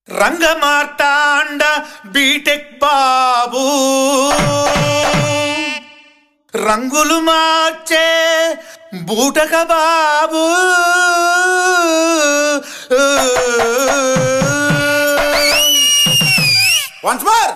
Rangamarthanda BTech బాబు రంగులు మార్చే బూటక బాబు వన్స్ మోర్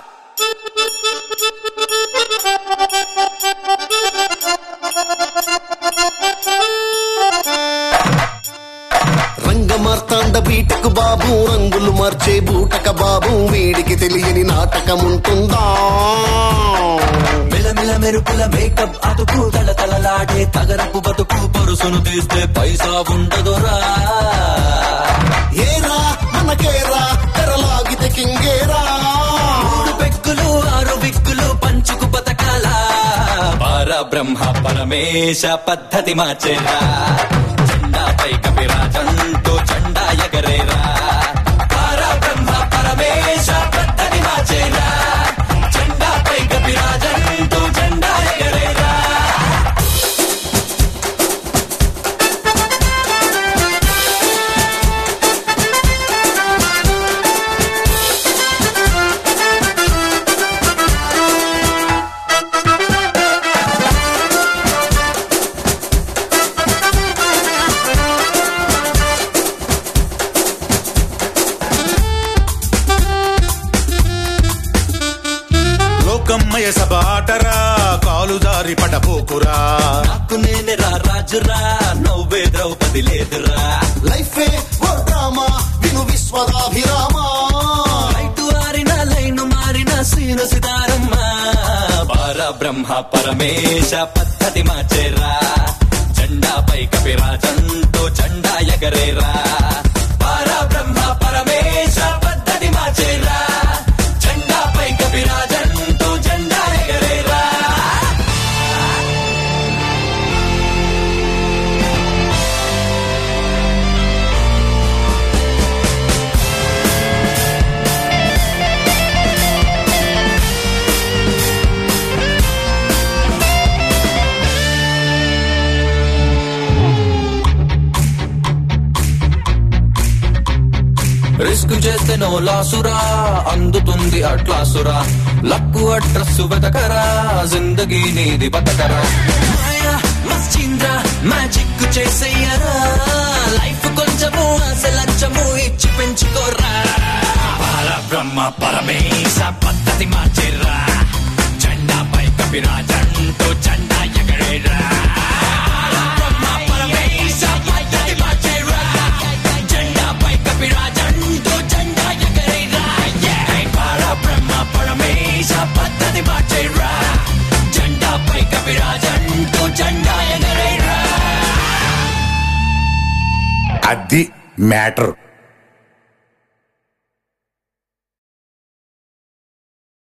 రంగమార్తాండ బీటకు బాబు రంగులు మార్చే బూటక బాబు వీడికి తెలియని నాటకం ఉంటుందా మిలమిల మెరుపుల మేకప్ అతుకు తల తలలాడే తగరపు బతుకు పరుసును తీస్తే పైసా ఉండదురా ఏరా మనకేరా తెరలాగితే కింగేరా మూడు పెక్కులు ఆరు విక్కులు పంచుకు బతకాల పర బ్రహ్మ పరమేశ పద్ధతి మార్చేరా జెండాపై కపిరాజంటూ జెండా ఎగరేరా పర బ్రహ్మ పరమేశ పద్ధతి మార్చేరా జెండాపై కపిరాజంటూ జెండా ఎగరేరా లోకమ్మయ సభ ఆటరా కాలు జారి పడబోకురా నాకు నేనే రా రాజురా నవ్వే ద్రౌపది లేదురా లైఫే ఓ డ్రామా విను విశ్వదాభిరామా లైటు ఆరిన లైను మారిన సీను సితారమ్మ పర బ్రహ్మ పరమేశ పద్ధతి మార్చేరా జెండాపై కపిరాజంతో జెండా ఎగరేరా పర బ్రహ్మ పరమేశ పద్ధతి మార్చేరా జెండాపై కపిరాజంతో జెండా ఎగరేరా రిస్క్ చేస్తే నో లాసురా అందుతుంది అట్లాసురా లక్కు అడ్రస్ వెతకరా జిందగీ నీది బతకరా మాయా మస్చింద్ర మ్యాజిక్ చేసేయరా లైఫ్ కొంచెము అసలంచము ఇచ్చి పెంచుకోరా పర బ్రహ్మ పరమేశ పద్ధతి మార్చేరా జెండాపై కపిరాజంటూ జెండా ఎగరేరా బ్రహ్మ పరమేశ పద్ధతి మార్చేరా జెండాపై కపిరాజంటూ జెండా ఎగరేరా పర బ్రహ్మ పరమేశ పద్ధతి మార్చేరా జెండాపై కపిరాజంటూ జెండా ఎగరేరా అది మ్యాటర్